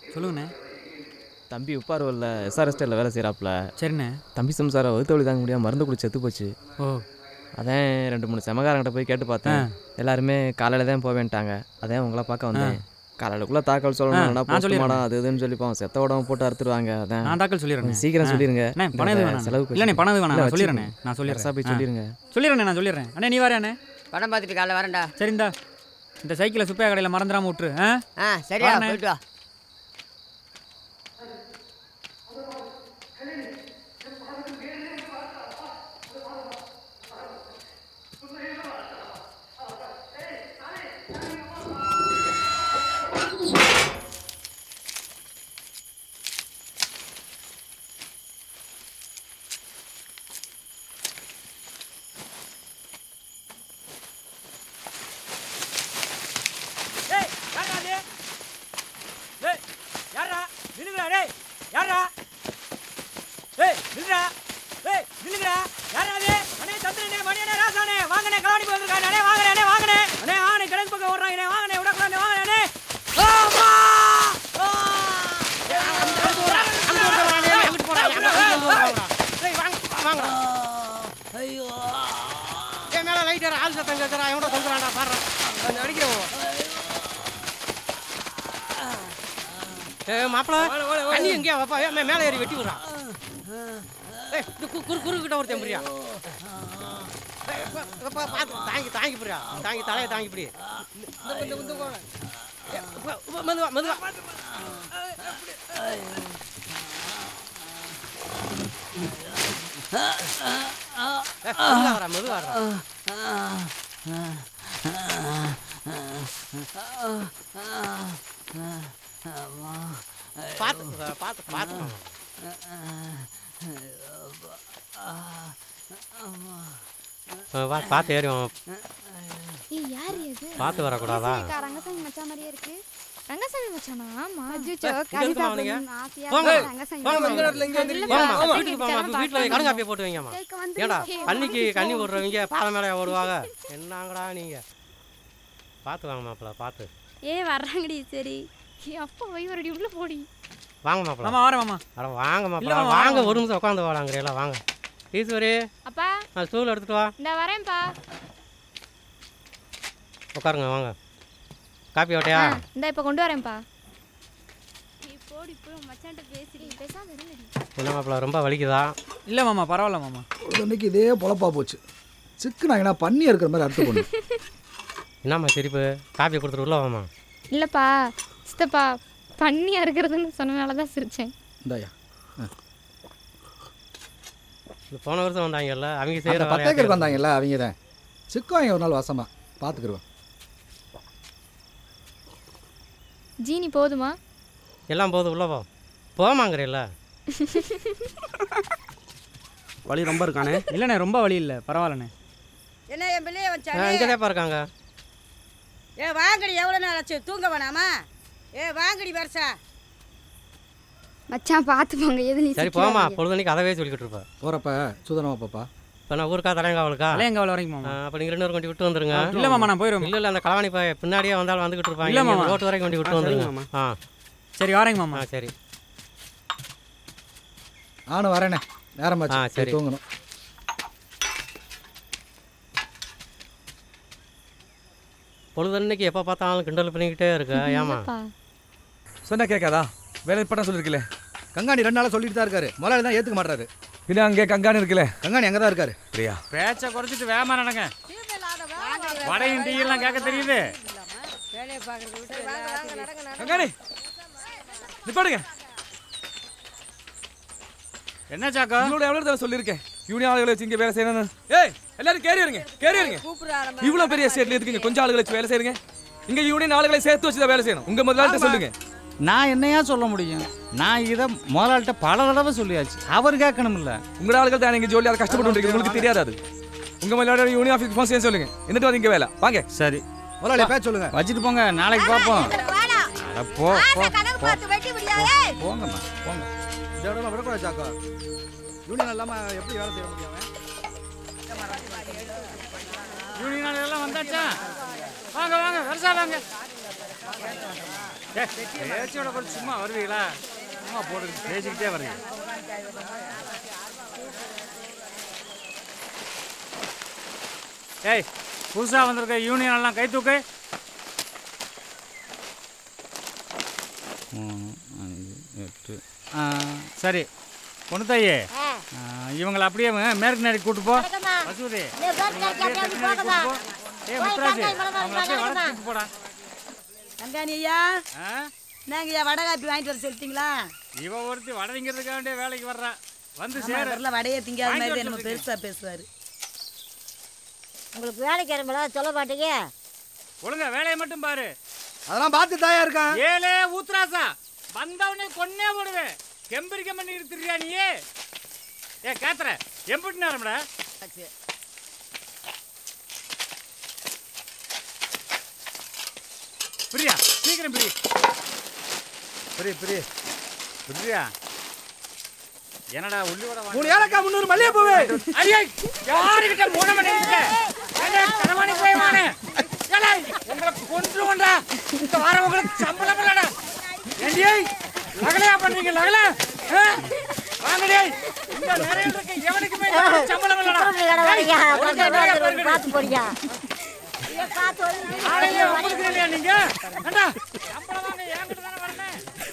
சொல்லுங்கண்ணே தம்பி உப்பார்வல்ல எஸ்ஆர்எஸ்டியில் வேலை செய்கிறாப்புல சரிண்ணே தம்பி சம்சாரம் வகுத்த வழி தாங்க முடியாமல் மருந்து குடிச்சு செத்து போச்சு ஓ அதான் ரெண்டு மூணு செமகாரங்கிட்ட போய் கேட்டு பார்த்தேன் எல்லாருமே காலையில் தான் போவேன்ட்டாங்க அதான் உங்களை பார்க்க வந்தேன் காலையிலக்குள்ளே தாக்கல் சொல்லணும் நான் சொல்லிடுறேன். போஸ்ட்மார்டம் அது இதுன்னு சொல்லிப்போம் செத்த உடம்பு போட்டு அறுத்துருவாங்க அதான் நான் தாக்கல் சொல்லிடுறேன் கொஞ்சம் சீக்கிரம் சொல்லிருங்க அண்ணே பணம் எதுவும் வேணாம் செலவுக்கு இல்லைண்ணே பணம் எதுவும் வேணாம் இல்ல, நான் சொல்லிடுறேண்ணே வச்சுக்கோங்க. நான் சொல்லிடுறேன் போய் ஆ. சொல்லிருங்க சொல்லிடுறேண்ணே நான் சொல்லிடுறேன் அண்ணே நீ வரேண்ணே படம் பார்த்துட்டு காலைல வரேன்டா சரிந்தா இந்த சைக்கிளை சுப்பையா கடையில் மறந்துடாம விட்டுரு ஆ ஆ சரியா வரேண்ணே. போயிட்டு வா டேய் யாரா அது டேய் யாரா நில்லுங்கடா டேய் யாரா டேய் நில்லுடா டேய் நில்லுங்கடா யாரா அது அண்ணே சந்திரனே மணியனே ராசானே வாங்கனே கலாடி வந்திருக்கானே அண்ணே வாங்கனே அண்ணே வாங்கனே அண்ணே ஆனே கிழக்கு பக்கம் ஓடுறாங்க அண்ணே வாங்கனே விடக்கூடாது வாங்கனே அண்ணே ஆமா என் மேல லைட் ஆள் சத்தம் கேட்கறா எவனோ தொங்குறான்டா பாடுறா கொஞ்சம் அடிக்கிறோம் ஏ மாப்பிள தண்ணி எங்கேயா வைப்பா ஏன் மே- மேலே ஏறி வெட்டி விடுறான் ஏய் இந்த கு- குறு குறு கிட்ட ஒருத்தன் புரியா பார்த்து தாங்கி தாங்கி புரியா தாங்கி தலையை தாங்கி புரி மெதுவா மெதுவா ஏய், மெதுவா வரா மெதுவா வரா பார்த்து பார்த்து பார்த்து பார்த்து ஏறி ஏய் யார் இது பார்த்து வரக்கூடாதா அக்கா, ரங்கசாமி மச்சான் மாதிரியே இருக்கு ரங்கசாமி மச்சானா ஆமா அஜிச்சோ இங்க கறி இருந்து வாங்க. சாப்பிடணும்னு ஆசையா போங்க. இருக்கு. ரங்கசாமி போங்க, மச்சான். இந்த இடத்துல இங்க இல்ல, போங்கம்மா, பா, வீட்டுக்கு போங்கம்மா, கேட்க வீட்டுல மாட்டாங்க. கடுங்காப்பியை போட்டு வைங்கம்மா கேட்க வந்து ஏடா ஏய், கண்ணிக்கு வாங்க, கண்ணி போ. போடுறவங்க பாதை மேலே ஓடுவாங்க என்னங்கடா நீங்க பார்த்து வாங்க மாப்பிள பார்த்து ஏ வர்றாங்கடி சரி ஏய், அப்பா வைவரடி உள்ள போடி வாங்க மாப்பிள மாமா வரேன் மாமா அட வாங்க இல்ல, மாப்பிள மாமா, வாங்க வாங்க. ஒரு நிமிஷம் உட்காந்து வாடாங்கிறீங்களா வாங்க ஈஸ்வரி அப்பா நான் ஸ்டூல் எடுத்துட்டு வா இந்த வரேன்ப்பா உட்காருங்க வாங்க காப்பி ஓட்டையா இந்த இப்ப கொண்டு வரேன்ப்பா நீ போடி போய் மச்சான்ட்ட பேசிடி பேசாம இருங்கடி என்ன மாப்பிள ரொம்ப வலிக்குதா இல்லை மாமா பரவாயில்ல மாமா இன்னைக்கு இதே பொழப்பா போச்சு சிக்கு நான் என்ன பண்ணி இருக்கிற மாதிரி அறுத்து கொண்டு என்னம்மா சிரிப்பு காப்பி கொடுத்துட்டு உள்ள வாமா இல்லப்பா சித்தப்பா பண்ணியா இருக்கிறதுன்னு சொன்னனால தான் சிரிச்சேன் இந்தாயா இந்த போன வருஷம் வந்தாங்கல்ல அவங்க அந்த செய்கிற பத்தேக்கருக்கு வந்தாங்கல்ல அவங்க தான் சிக்குவாங்க ஒரு நாள் வாசமா பார்த்துக்கிருவேன் ஜீனி போதுமா எல்லாம் போதும் உள்ள போ போமாங்கிறீல்ல வலி ரொம்ப இருக்கானே இல்லைண்ணே ரொம்ப வழி இல்லை பரவாயில்லண்ணே என்ன என் பிள்ளைய வச்சானே இங்கே தான் இருக்காங்க ஏ வாங்கடி எவ்வளோ நேரம் ஆச்சு தூங்க வேணாமா ஏ வாங்கடி வருஷா மச்சான் பார்த்து போங்க எது நீ சரி போமா பொழுதுனைக்கு அதவே சொல்லிக்கிட்டு இருப்பேன் போகிறப்ப சூதனமா பாப்பா இப்போ நான் ஊருக்கா தலையங்காவலுக்கா அலையங்காவில் வரைக்கும் மாமா அப்போ நீங்கள் ரெண்டு பேரும் கொண்டு விட்டு வந்துருங்க இல்லை மாமா நான் போயிடுவேன் இல்லை இல்லை அந்த கலவாணி பைய பின்னாடியே வந்தாலும் வந்துகிட்டு இருப்பாங்க இல்ல நீங்க மாமா. ரோட்டு வரைக்கும் கொண்டு விட்டு ஆ, வந்துருங்க சரிங்க ஆ சரி வரேங்க மாமா ஆ சரி நானும் வரேனே நேரமாச்சு ஆ, போய் சரி. தூங்கணும் பொழுதன்னைக்கு எப்போ பார்த்தாலும் கிண்டல் பண்ணிக்கிட்டே இருக்க ஏமா சொன்னா கேட்காதா வேலை பண்ண சொல்லிருக்கல கங்காணி ரெண்டு நாளாக சொல்லிட்டு தான் இருக்காரு முதலாளி தான் ஏற்றுக்க மாட்டாரு பின்ன அங்கே கங்காணி இருக்குல்ல கங்காணி அங்கே தான் இருக்காரு பிரியா பேச்சை குறைச்சிட்டு வேகமா நடங்க வடையும் டீ எல்லாம் கேட்க தெரியுது வேலையை பார்க்கறது விட்டு கங்காணி நிப்பாடுங்க என்ன சாக்கா இவ்வளோ எவ்வளோ தடவை சொல்லியிருக்கேன் யூனியன் ஆளுகளை வச்சு இங்கே வேலை செய்யணும்னு ஏய் எல்லாரும் கேரி வருங்க கேரி வருங்க கூப்பிடுறாரு இவ்வளோ பெரிய ஸ்டேட்ல எதுக்குங்க கொஞ்சம் ஆளுகளை வச்சு வேலை செய்யுங்க இங்க யூனியன் ஆளுகளை சேர்த்து வச்சு தான் வேலை செய்யணும் உங்க முதலாளிட்ட சொல்லுங்க நான் என்னையா சொல்ல முடியும் நான் இதை முதலாளிட்ட பல தடவை சொல்லியாச்சு அவர் கேட்கணும்ல உங்களோட ஆளுகள் தான் இங்க ஜோலி அதை கஷ்டப்பட்டு இருக்கீங்க உங்களுக்கு தெரியாது அது உங்க முதலாளி யூனியன் ஆஃபீஸ் ஃபோன் செய்ய சொல்லுங்க എന്നിട്ട് வந்து இங்க வேலை வாங்க சரி முதலாளி பேச சொல்லுங்க வச்சுட்டு போங்க நாளைக்கு பார்ப்போம் அட போ போ கணக்கு பார்த்து வெட்டி முடியாது போங்கம்மா போங்க இந்த இடம்லாம் விடக்கூடாது சாக்கா யூனியன் இல்லாமல் எப்படி வேலை செய்ய முடியும் அவன்? யூனியன் எல்லாம் வந்தாச்சா வாங்க வாங்க வருஷா வாங்க பேச்சோட கொஞ்சம் சும்மா வருவீங்களா சும்மா போட்டு பேசிக்கிட்டே வருவீங்க ஏய் புதுசாக வந்திருக்க யூனியன் எல்லாம் கை தூக்கு மூணு அஞ்சு எட்டு ஆ சரி பொண்ணு தாயே ஆ, இவங்களை அப்படியே மேற்கு நேரி கூட்டு போ வசூதி ஏ முத்துராஜ் அவங்களை அப்படியே வளர்த்து போடா கங்காணி ஐயா ஆ நாங்க ஐயா வடை காப்பி வாங்கிட்டு வர சொல்லிட்டீங்களா இவ ஒருத்தி வடதிங்கிறதுக்காக வேண்டிய வேலைக்கு வர்றா வந்து ஆமா, சேரு அவரெல்லாம் வடையே திங்காத வாங்கிட்டு மாதிரி வர நம்ம சொல்றீங்க. பெருசா பேசுவாரு உங்களுக்கு வேலைக்கு ஆரம்பில சொல்ல மாட்டீங்க ஒழுங்கா வேலையை மட்டும் பாரு அதெல்லாம் பார்த்து தாயா இருக்கான் ஏலே ஊத்ராசா வந்தவனே கொன்னே போடுவேன் கெம்பரிக்க பண்ணி இருக்கிறியா நீ ஏ கேத்துற எம்பிட்டு நேரம்டா பிரியா சீக்கிரம் பிரி பெரிய பெரிய பிரியா என்னடா உள்ளியோட மூணு ஏலக்காய் முந்நூறு மல்லிகை பூவு ஐயா யாருக்கிட்ட மூணு மணி இருக்க ஏலே கடவாணி போய் வானே ஏலே உங்களை கொன்றுவண்டா இந்த வாரம் உங்களுக்கு சம்பளம் இல்லடா ஏண்டியே லகலையா பண்றீங்க லகல வாங்கடே இந்த நிறைய இருக்கு எவனுக்குமே சம்பளம் இல்லடா வரீங்க ஏய், ஒழுங்கா வேலையை பாருங்கடி. பார்த்து போறீங்க காத்து ஆளையே உங்களுக்கு இல்லையா நீங்க ஏண்டா சம்பளம் வாங்க என்கிட்ட தானே வரணும்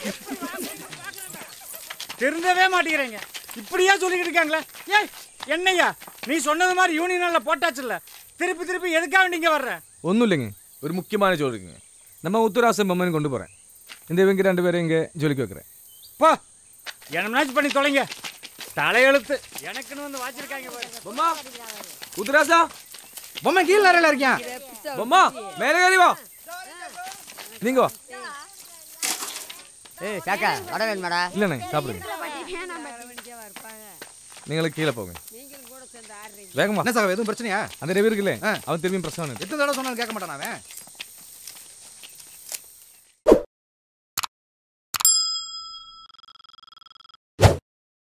திருந்தவே மாட்டேங்கிறீங்க இப்படியே சொல்லிக்கிட்டு இருக்காங்களே ஏய் என்னய்யா நீ சொன்னது மாதிரி யூனியனில் போட்டாச்சுல்ல திருப்பி திருப்பி எதுக்காக நீங்க வர்ற ஒன்றும் இல்லைங்க ஒரு முக்கியமான ஜோடி இருக்குங்க நம்ம உத்தராசம் பொம்மன் கொண்டு போகிறேன் இந்த இவங்க ரெண்டு பேரும் இங்கே ஜொலிக்க வைக்கிறேன் போ என்னம்னாச்சும் பண்ணி தொலைங்க தலையெழுத்து எனக்குன்னு வந்து வாச்சிருக்காங்க பாரு பொம்மா உத்தராசா பொம்மை கீழ் அறையில இருக்கேன் பொம்மா மேலே ஏறி வா நீங்க வா ஏய் காக்கா வட வேணுமாடா இல்லைண்ணே சாப்பிடுங்க நீங்களும் கீழே போங்க வேகமா என்ன சார் எதுவும் பிரச்சனையா அந்த ரெண்டு இருக்குல்ல அவன் திரும்பியும் பிரச்சனை எத்தனை தடவை சொன்னாலும் கேட்க மாட்டான் அவன்